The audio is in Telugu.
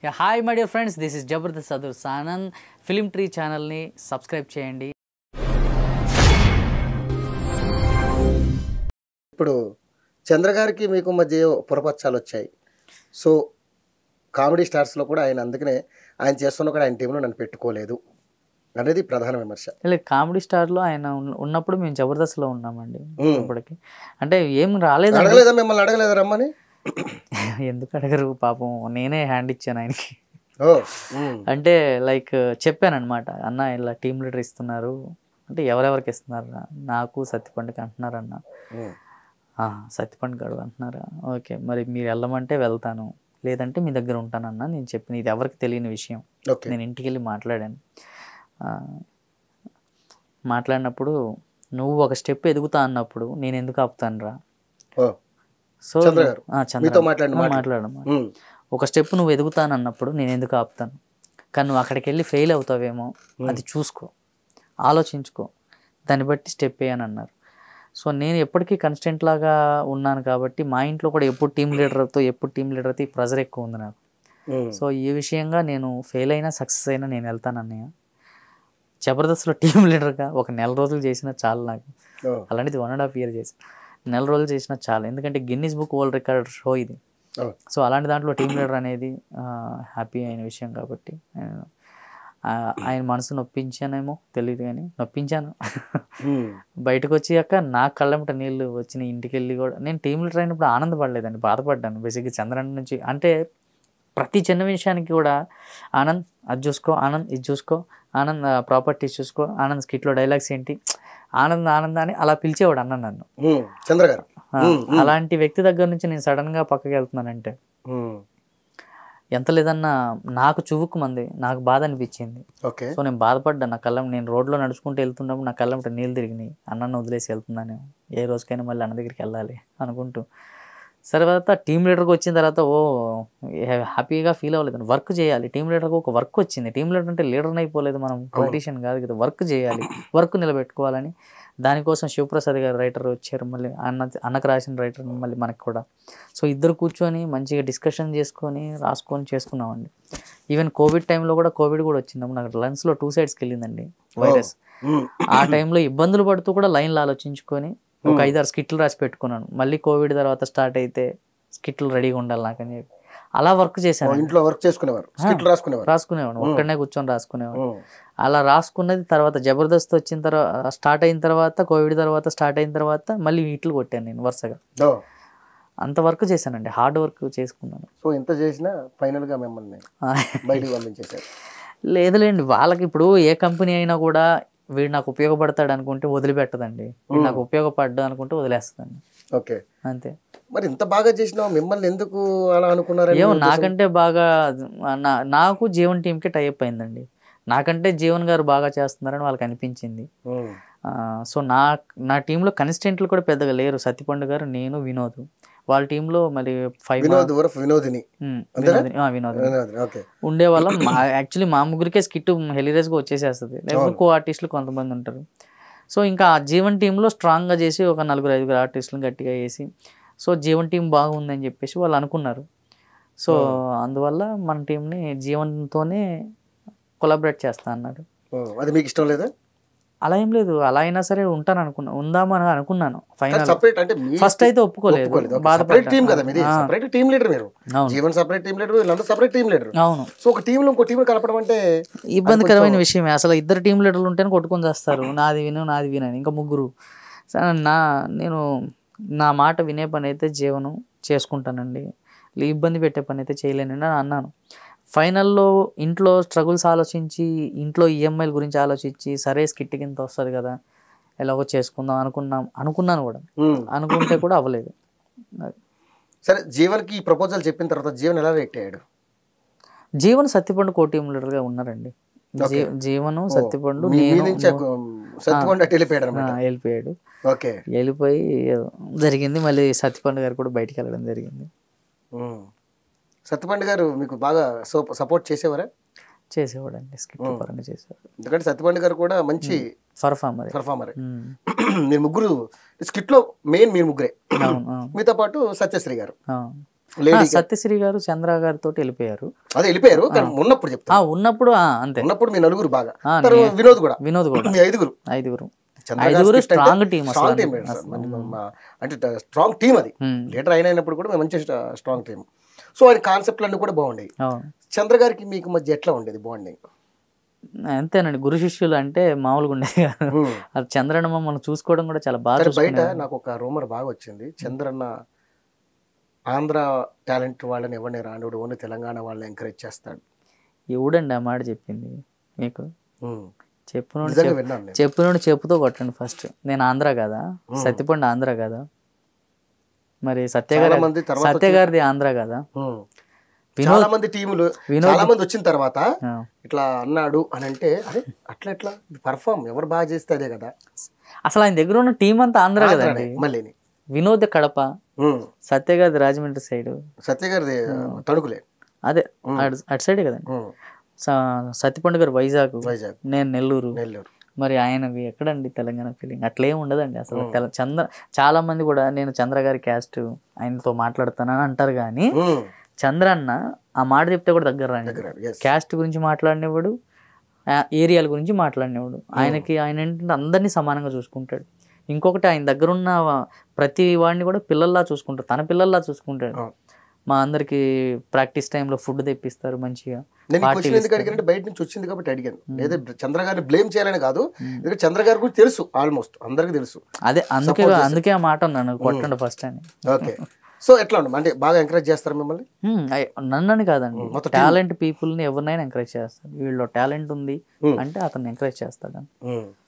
Hi my dear friends this is Jabardasth సదుర్ సానంద్ ఫిలిం ట్రీ ఛానల్ని సబ్స్క్రైబ్ చేయండి ఇప్పుడు చంద్రగారికి మీకు మధ్య పురపచ్చాలు వచ్చాయి సో కామెడీ స్టార్స్లో కూడా ఆయన అందుకనే ఆయన చేస్తున్న కూడా ఆయన టీంలో నన్ను పెట్టుకోలేదు అనేది ప్రధాన విమర్శ ఇలా కామెడీ స్టార్లో ఆయన ఉన్న- ఉన్నప్పుడు మేము జబర్దస్త్లో ఉన్నామండి మ్మ్. ఇప్పటికి అంటే ఏం రాలేదండి అడగలేదా మిమ్మల్ని అడగలేదా రమ్మని ఎందుకు అడగరు పాపం నేనే హ్యాండ్ ఇచ్చాను ఆయనకి ఓ ఉమ్. అంటే లైక్ చెప్పానన్నమాట అన్న ఇలా టీమ్ లీడర్ ఇస్తున్నారు అంటే ఎవరెవరికి ఇస్తున్నారు నాకు సత్యపండుకి అంటున్నారు అన్న ఉమ్. "ఆ, సత్యపండు గడు అంటున్నారా ఓకే మరి మీరు వెళ్ళమంటే వెళ్తాను లేదంటే మీ దగ్గర ఉంటానన్న నేను చెప్పిన ఇది ఎవరికి తెలియని విషయం ఓకే నేను ఇంటికి వెళ్ళి మాట్లాడాను ఆ, మాట్లాడినప్పుడు నువ్వు ఒక స్టెప్ ఎదుగుతా అన్నప్పుడు నేను ఎందుకు ఆపుతాను రా ఓ సో చంద్ర గారు, ఆ, చంద్ర మీతో మాట్లాడిన మాటలు. మాట్లాడమ్మా ఉమ్. ఒక స్టెప్ నువ్వు ఎదుగుతాను అన్నప్పుడు నేను ఎందుకు ఆపుతాను కానీ నువ్వు అక్కడికి వెళ్ళి ఫెయిల్ అవుతావేమో అది చూసుకో ఆలోచించుకో దాన్ని బట్టి స్టెప్ వేయని అన్నారు సో నేను ఎప్పటికీ కన్స్టెంట్ లాగా ఉన్నాను కాబట్టి మా ఇంట్లో కూడా ఎప్పుడు టీం లీడర్తో ఎప్పుడు టీం లీడర్తో ప్రెజర్ ఎక్కువ ఉంది నాకు ఉమ్. సో ఈ విషయంగా నేను ఫెయిల్ అయినా సక్సెస్ అయినా నేను వెళ్తాను అన్నయ్య జబర్దస్త్లో టీం లీడర్గా ఒక నెల రోజులు చేసిన చాలు నాకు ఓ. అలాంటిది వన్ అండ్ హాఫ్ ఇయర్ చేసి నెల రోజులు చేసిన చాలు ఎందుకంటే Guinness book world record show ఇది ఓ. సో అలాంటి దాంట్లో టీం లీడర్ అనేది హ్యాపీ అయిన విషయం కాబట్టి నేను, ఆ, ఆయన మనసు నొప్పించానేమో తెలియదు కానీ నొప్పించాను ఉమ్. బయటకు వచ్చాక నా కళ్ళమట నీళ్ళు వచ్చిన ఇంటికి వెళ్ళి కూడా నేను టీం లీడర్ అయినప్పుడు ఆనందపడలేదండి బాధపడ్డాను బేసిక్గా చంద్రన్ నుంచి అంటే ప్రతి చిన్న విషయానికి కూడా ఆనంద్ అది చూసుకో ఆనంద్ ఇది చూసుకో ఆనంద్ ప్రాపర్టీస్ చూసుకో ఆనంద్ స్కిట్లో డైలాగ్స్ ఏంటి ఆనంద్ ఆనంద్ అని అలా పిలిచేవాడు అన్న నన్ను ఉమ్. చంద్ర గారు ఆ, అలాంటి వ్యక్తి దగ్గర నుంచి నేను సడన్గా పక్కకి వెళ్తున్నానంటే ఉమ్. ఎంత లేదన్నా నాకు చువుకు మంది నాకు బాధ అనిపించింది ఓకే సో నేను బాధపడ్డా నా కళ్ళం నేను రోడ్లో నడుచుకుంటూ వెళ్తున్నప్పుడు నా కళ్ళంట నీళ్ళు తిరిగినాయి అన్నను వదిలేసి వెళ్తున్నాను ఏ రోజుకైనా మళ్ళీ అన్న దగ్గరికి వెళ్ళాలి అనుకుంటూ తర్వాత టీం లీడర్కి వచ్చిన తర్వాత ఓ హ్యాపీగా ఫీల్ అవ్వలేదు వర్క్ చేయాలి టీం లీడర్కి ఒక వర్క్ వచ్చింది టీం లీడర్ అంటే లీడర్ అయిపోలేదు మనం పొలిటీషియన్ కాదు కదా వర్క్ చేయాలి వర్క్ నిలబెట్టుకోవాలని దానికోసం శివప్రసాద్ గారు రైటర్ వచ్చారు మళ్ళీ అన్న అన్నకు రాసిన రైటర్ మళ్ళీ మనకి కూడా సో ఇద్దరు కూర్చొని మంచిగా డిస్కషన్ చేసుకొని రాసుకొని చేసుకున్నామండి ఈవెన్ కోవిడ్ టైంలో కూడా కోవిడ్ కూడా వచ్చింది నాకు లంగ్స్లో టూ సైడ్స్కి వెళ్ళిందండి వైరస్ ఉమ్. ఆ టైంలో ఇబ్బందులు పడుతూ కూడా లైన్లు ఆలోచించుకొని ఒక ఐదారు స్కిట్లు రాసి పెట్టుకున్నాను మళ్ళీ కోవిడ్ తర్వాత స్టార్ట్ అయితే స్కిట్లు రెడీగా ఉండాలి నాకని చెప్పి అలా వర్క్ ఓ, చేశాను ఇంట్లో వర్క్ చేసుకునేవారు స్కిట్లు రాసుకునేవారు రాసుకునేవాడు ఒక్కడనే కూర్చొని రాసుకునేవాడు ఉమ్. అలా రాసుకున్నది తర్వాత జబర్దస్త్ వచ్చిన తర్వాత స్టార్ట్ అయిన తర్వాత కోవిడ్ తర్వాత స్టార్ట్ అయిన తర్వాత మళ్ళీ వీటిలు కొట్టాను నేను వరుసగా ఓ. అంత వర్క్ చేశానండి హార్డ్ వర్క్ చేసుకున్నాను సో ఎంత చేసినా ఫైనల్ గా మిమ్మల్ని బయటికి పంపించేశారు లేదులేండి వాళ్ళకి ఇప్పుడు ఏ కంపెనీ అయినా కూడా వీడు నాకు ఉపయోగపడతాడు అనుకుంటే వదిలిపెట్టదండి వీడు నాకు ఉపయోగపడ్డా అనుకుంటే వదిలేస్తుందండి ఓకే అంతే మరి ఇంత బాగా చేసినావు మిమ్మల్ని ఎందుకు అలా అనుకున్నారని ఏమో మీ ఉద్దేశం? నాకంటే బాగా నా నాకు జీవన్ టీంకి టైప్ అయిందండి నాకంటే జీవన్ గారు బాగా చేస్తున్నారని వాళ్ళకి అనిపించింది ఉమ్. ఆ, సో నా నా టీంలో కన్సిస్టెంట్లు కూడా పెద్దగా లేరు సత్యపండు గారు నేను వినోద్ వాళ్ళ టీంలో మరి ఫైవ్ వినోద్ ఉరఫ్ వినోదిని వినోద్ వినోద్ వినోద్ ఓకే ఉండేవాళ్ళం యాక్చువల్లీ మా ముగ్గురికే స్కిట్ హెలీరియస్గా వచ్చేసేస్తుంది లేకపోతే కో ఆర్టిస్టులు కొంతమంది ఉంటారు సో ఇంకా ఆ జీవన్ టీంలో స్ట్రాంగ్గా చేసి ఒక నలుగురు ఐదుగురు ఆర్టిస్టులను గట్టిగా వేసి సో జీవన్ టీం బాగుందని చెప్పేసి వాళ్ళు అనుకున్నారు సో అందువల్ల మన టీంని జీవన్తోనే కొలాబరేట్ చేస్తా అన్నారు ఓ, అది మీకు ఇష్టం లేదా అలా ఏం లేదు అలా అయినా సరే ఉంటాను అనుకున్నా ఉందామని అనుకున్నాను ఫైనల్ సపరేట్ అంటే మీ ఫస్ట్ అయితే ఒప్పుకోలేదు సపరేట్ టీం కదా మీది ఆ, సపరేట్ టీం లీడర్ మీరు అవును జీవన్ సపరేట్ టీం లీడర్ వీళ్ళందరూ సపరేట్ టీం లీడర్ అవును సో ఒక టీంలో ఇంకో టీం కలపడం అంటే ఇబ్బందికరమైన విషయమే అసలు ఇద్దరు టీం లీడర్లు ఉంటేనే కొట్టుకొని చేస్తారు నాది విను నాది విను అని ఇంకా ముగ్గురు సరే నా నేను నా మాట వినే పని అయితే జీవనం చేసుకుంటానండి లే- ఇబ్బంది పెట్టే పని అయితే చేయలేనండి అని అన్నాను ఫైనల్లో ఇంట్లో స్ట్రగుల్స్ ఆలోచించి ఇంట్లో ఈఎంఐల గురించి ఆలోచించి సరే స్కిట్ కింద వస్తుంది కదా ఎలాగో చేసుకుందాం అనుకున్నాం అనుకున్నాను కూడా ఉమ్. అనుకుంటే కూడా అవ్వలేదు అది. సరే జీవన్ కి ఈ ప్రపోజల్ చెప్పిన తర్వాత జీవన్ ఎలా రియాక్ట్ అయ్యాడు జీవన్ సత్యపండు కో టీం లీడర్గా ఉన్నారండి జీ- జీవను సత్యపండు మీ- మీ నేను నుంచి సత్యకొండ అటు వెళ్ళిపోయాడు ఆ, అనమాట వెళ్ళిపోయాడు ఓకే వెళ్ళిపోయి జరిగింది మళ్ళీ సత్యపండు గారు కూడా బయటికి వెళ్ళడం జరిగింది ఉమ్. సత్యపండి గారు మీకు బాగా సపోర్ట్ చేసేవారా చేసేవాడండి స్కిట్ పరంగా చేసేవాడు ఎందుకంటే సత్యపండి గారు కూడా మంచి పర్ఫార్మర్ పర్ఫార్మర్ మీరు ముగ్గురు స్కిట్ లో మెయిన్ మీరు ముగ్గురే అవును అవును మీతో పాటు సత్యశ్రీ గారు అవును. లేడీ సత్యశ్రీ గారు చంద్ర గారితో వెళ్ళిపోయారు అదే వెళ్ళిపోయారు కానీ ఉన్నప్పుడు ఆ చెప్తాను ఉన్నప్పుడు ఆ, అంతే ఉన్నప్పుడు మీ నలుగురు బాగా ఆ, తర్వాత వినోద్ కూడా వినోద్ కూడా మీ ఐదుగురు ఐదుగురు చంద్ర ఐదుగురు గారి script అంటే స్ట్రాంగ్ టీం స్ట్రాంగ్ అసలు టీం సార్ మన- మన- అంటే స్ట్రాంగ్ టీం అది ఉమ్, లీడర్ అయిన అయినప్పుడు కూడా మంచి స్ట్రాంగ్ టీం సో ఆయన కాన్సెప్ట్లు అన్ని కూడా బాగుండేవి అవును చంద్ర గారికి మీకు మధ్య ఎట్లా ఉండేది బాండింగ్ అంతేనండి గురు శిష్యులు అంటే మామూలుగా ఉండేది కాదు అది చంద్రనమ్మ మనం చూసుకోవడం కూడా చాలా బాగా సరే బయట చూసుకునేవారు. నాకు ఒక రూమర్ బాగా వచ్చింది చంద్రన్న ఆంధ్ర టాలెంట్ వాళ్ళని ఎవరిని రానుడు ఓన్లీ తెలంగాణ వాళ్ళని ఎంకరేజ్ చేస్తాడు ఎవడండి ఆ మాట చెప్పింది మీకు ఉమ్. చెప్పునోడు నిజంగా చెప్పు- విన్నాను నేను చెప్పునోడు చెప్పుతో కొట్టండి ఫస్ట్ నేను ఆంధ్ర కదా సత్యపండు ఆంధ్ర కదా మరి సత్య చాలా గారి మంది తర్వాత సత్య గారిది ఆంధ్ర కదా ఉమ్. వినోద్ చాలా మంది టీములు వినోద్ చాలా మంది వచ్చిన తర్వాత ఆ. ఇట్లా అన్నాడు అని అంటే అరే అట్లా ఎట్లా పర్ఫామ్ ఎవరు బాగా చేస్తే అదే కదా అసలు ఆయన దగ్గర ఉన్న టీం అంతా ఆంధ్ర కదండి ఆంధ్రానే, మళ్ళీని వినోద్ కడప ఉమ్. సత్య గారిది రాజమండ్రి సైడ్ సత్య గారిది తణుకులే అదే అటు అటు సైడే కదండి ఉమ్. స- సత్యపండు గారు వైజాగ్ వైజాగ్ నేను నెల్లూరు నెల్లూరు మరి ఆయనవి ఎక్కడండి తెలంగాణ ఫీలింగ్ అట్లేం ఉండదండి అసలు తెల చంద్ర చాలా మంది కూడా నేను చంద్ర గారి క్యాస్ట్ ఆయనతో మాట్లాడుతానని అంటారు కానీ ఉమ్. చంద్ర అన్న ఆ మాట చెప్తే కూడా దగ్గర రండి దగ్గర yes. క్యాస్ట్ గురించి మాట్లాడినవాడు ఏరియాల గురించి మాట్లాడినవాడు ఆయనకి ఆయన ఏంటంటే అందరినీ సమానంగా చూసుకుంటాడు ఇంకొకటి ఆయన దగ్గర ఉన్న ప్రతి వాడిని కూడా పిల్లల్లా చూసుకుంటాడు తన పిల్లల్లా చూసుకుంటాడు అవును. మా అందరికి ప్రాక్టీస్ టైంలో ఫుడ్ తెప్పిస్తారు మంచిగా నేను ఈ పార్టీలు క్వశ్చన్ ఎందుకు ఇస్తారు. అడిగానంటే బయట నుంచి వచ్చింది కాబట్టి అడిగాను లేదా చంద్ర గారిని బ్లేమ్ చేయాలని కాదు ఎందుకంటే చంద్ర గారి గురించి తెలుసు ఆల్మోస్ట్ అందరికి తెలుసు అదే అందుకే అందుకే ఆ మాట అన్నాను కొట్టండి ఫస్ట్ అని ఓకే సో ఎట్లా ఉండదు అంటే బాగా ఎంకరేజ్ చేస్తారు మిమ్మల్ని హ్మ్, అయ్- నన్నని కాదండి మొత్తం టాలెంట్ పీపుల్ని ఎవరినైనా ఎంకరేజ్ చేస్తాడు వీళ్ళు టాలెంట్ ఉంది Hmm. అంటే అతన్ని ఎంకరేజ్ చేస్తాడు ఉమ్.